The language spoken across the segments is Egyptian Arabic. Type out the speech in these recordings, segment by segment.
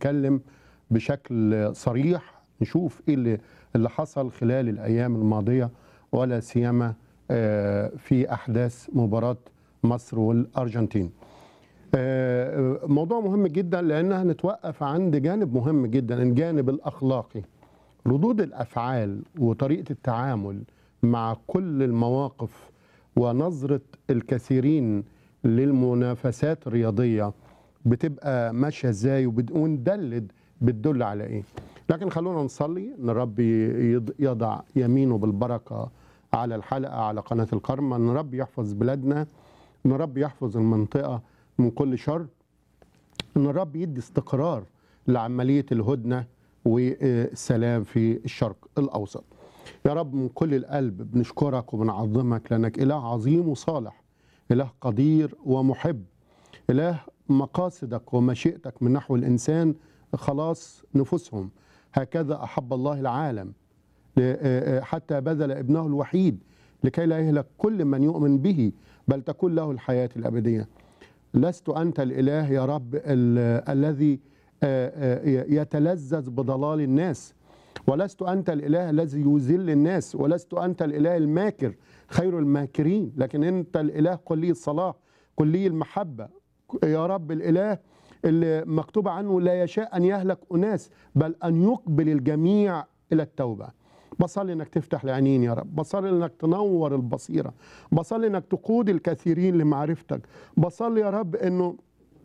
نتكلم بشكل صريح نشوف ايه اللي اللي حصل خلال الايام الماضيه ولا سيما آه، في احداث مباراه مصر والارجنتين. آه، موضوع مهم جدا لان هنتوقف عند جانب مهم جدا الجانب الاخلاقي. ردود الافعال وطريقه التعامل مع كل المواقف ونظره الكثيرين للمنافسات الرياضيه بتبقى ماشيه ازاي وندلد بتدل على ايه لكن خلونا نصلي ان رب يض- يضع يمينه بالبركه على الحلقه على قناه الكرمه ان رب يحفظ بلادنا ان رب يحفظ المنطقه من كل شر ان الرب يدي استقرار لعمليه الهدنه والسلام في الشرق الاوسط يا رب من كل القلب بنشكرك وبنعظمك لانك اله عظيم وصالح اله قدير ومحب اله مقاصدك ومشيئتك من نحو الانسان خلاص نفوسهم هكذا احب الله العالم ل- حتى بذل ابنه الوحيد لكي لا يهلك كل من يؤمن به بل تكون له الحياه الابديه لست انت الاله يا رب ال- الذي آه، آه، يتلذذ بضلال الناس ولست انت الاله الذي يذل الناس ولست انت الاله الماكر خير الماكرين لكن انت الاله كلي الصلاح كلي المحبه يا رب الاله اللي مكتوب عنه لا يشاء ان يهلك اناس بل ان يقبل الجميع الى التوبه بصلي انك تفتح العينين يا رب بصلي انك تنور البصيره بصلي انك تقود الكثيرين لمعرفتك بصلي يا رب انه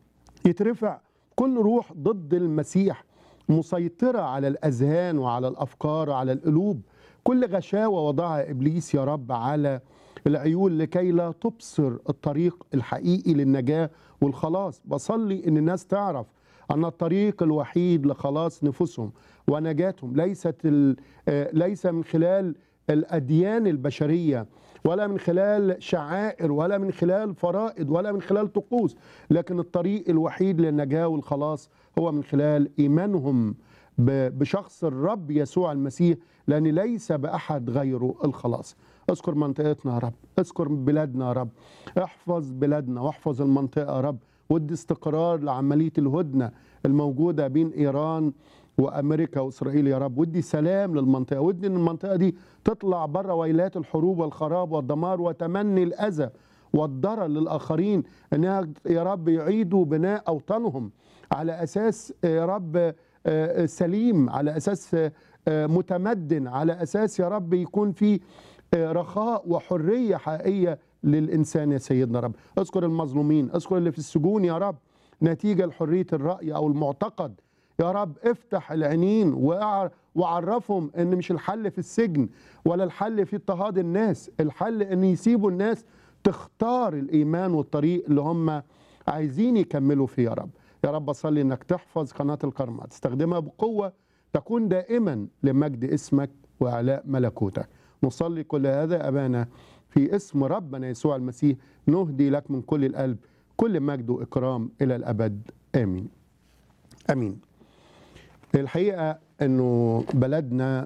يترفع كل روح ضد المسيح مسيطرة على الأذهان وعلى الأفكار وعلى القلوب كل غشاوة وضعها إبليس يا رب على العيون لكي لا تبصر الطريق الحقيقي للنجاة والخلاص بصلي إن الناس تعرف أن الطريق الوحيد لخلاص نفوسهم ونجاتهم ليست ال- آه، ليس من خلال الأديان البشرية ولا من خلال شعائر ولا من خلال فرائض ولا من خلال طقوس لكن الطريق الوحيد للنجاة والخلاص هو من خلال إيمانهم ب- بشخص الرب يسوع المسيح لأن ليس بأحد غيره الخلاص اذكر منطقتنا يا رب اذكر بلادنا يا رب احفظ بلادنا واحفظ المنطقة يا رب ودي استقرار لعملية الهدنة الموجودة بين إيران وامريكا واسرائيل يا رب ودي سلام للمنطقه ودي ان المنطقه دي تطلع بره ويلات الحروب والخراب والدمار وتمني الاذى والضرر للاخرين انها يا رب يعيدوا بناء اوطانهم على اساس يا رب آه، سليم على اساس آه، متمدن على اساس يا رب يكون في آه، رخاء وحريه حقيقيه للانسان يا سيدنا رب اذكر المظلومين اذكر اللي في السجون يا رب نتيجه لحريه الراي او المعتقد يا رب افتح العينين وأع- وعرفهم ان مش الحل في السجن ولا الحل في اضطهاد الناس الحل ان يسيبوا الناس تختار الايمان والطريق اللي هم عايزين يكملوا فيه يا رب يا رب اصلي انك تحفظ قناه الكرمة تستخدمها بقوه تكون دائما لمجد اسمك واعلاء ملكوتك نصلي كل هذا ابانا في اسم ربنا يسوع المسيح نهدي لك من كل القلب كل مجد واكرام الى الابد امين امين الحقيقه انه بلدنا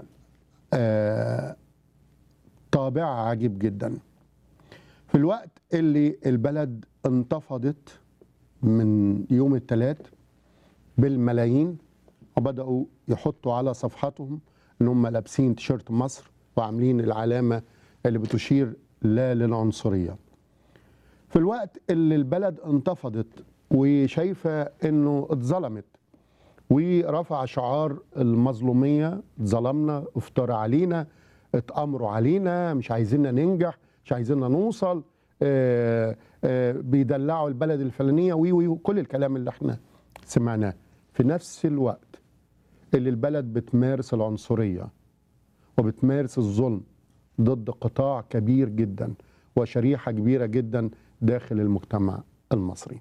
آه، طابعها عجيب جدا في الوقت اللي البلد انتفضت من يوم الثلاث بالملايين وبداوا يحطوا على صفحاتهم ان هم لابسين تيشيرت مصر وعاملين العلامه اللي بتشير لا للعنصريه في الوقت اللي البلد انتفضت وشايفه انه اتظلمت ورفع شعار المظلوميه ظلمنا افترى علينا اتامروا علينا مش عايزيننا ننجح مش عايزيننا نوصل آه، آه، بيدلعوا البلد الفلانيه وي وي كل الكلام اللي احنا سمعناه في نفس الوقت اللي البلد بتمارس العنصريه وبتمارس الظلم ضد قطاع كبير جدا وشريحه كبيره جدا داخل المجتمع المصري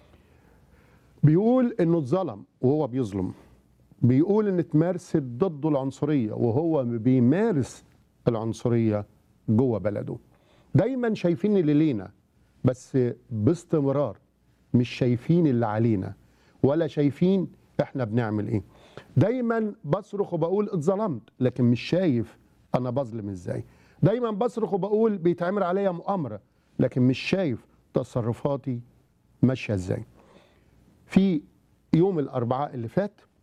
بيقول انه اتظلم وهو بيظلم بيقول ان اتمارست ضده العنصريه وهو بيمارس العنصريه جوه بلده دايما شايفين اللي لينا بس باستمرار مش شايفين اللي علينا ولا شايفين احنا بنعمل ايه دايما بصرخ وبقول اتظلمت لكن مش شايف انا بظلم ازاي دايما بصرخ وبقول بيتعمل عليا مؤامره لكن مش شايف تصرفاتي ماشيه ازاي في يوم الاربعاء اللي فات